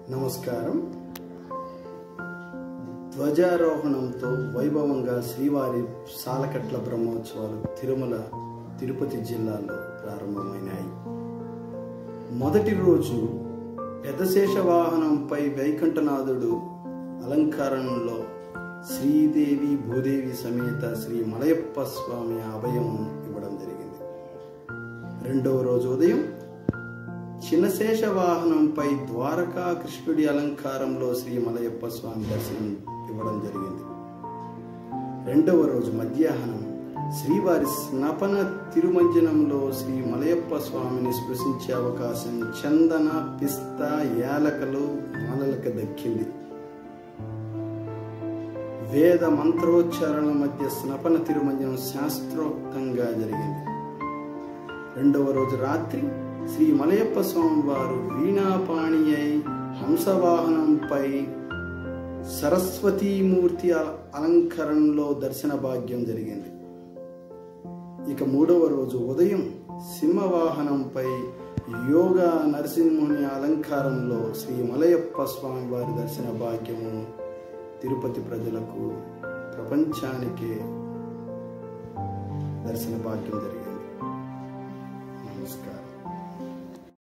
నమస్కారం ధ్వజారోహణంతో వైభవంగా శ్రీవారి సాలకట్ల బ్రహ్మోత్సవాలు తిరుమల తిరుపతి జిల్లాలో ప్రారంభమైనాయి మొదటి రోజు పెద్దశేష వాహనంపై వైకుంఠనాథుడు అలంకరణలో శ్రీదేవి భూదేవి సమేత శ్రీ మలయప్ప స్వామి అభయం ఇవ్వడం జరిగింది రెండవ రోజు ఉదయం చిన్నశేష వాహనంపై ద్వారకా కృష్ణుడి అలంకారంలో శ్రీ మలయప్ప స్వామి దర్శనం ఇవ్వడం జరిగింది రెండవ రోజు మధ్యాహ్నం శ్రీవారి స్నపన తిరుమంజనంలో శ్రీ మలయప్ప స్వామిని స్పృశించే అవకాశం చందన పిస్తా యాలకలు మాలలకు దక్కింది వేద మంత్రోచ్చారణల మధ్య స్నపన తిరుమంజనం శాస్త్రోక్తంగా జరిగింది రెండవ రోజు రాత్రి శ్రీ మలయప్ప స్వామి వారు వీణాపాణి అయి హంసవాహనంపై సరస్వతీమూర్తి అల- అలంకరణలో దర్శన భాగ్యం జరిగింది ఇక మూడవ రోజు ఉదయం సింహవాహనంపై యోగా నరసింహుని అలంకారంలో శ్రీ మలయప్ప స్వామి వారి దర్శన భాగ్యము తిరుపతి ప్రజలకు ప్రపంచానికే దర్శన భాగ్యం జరిగింది నమస్కారం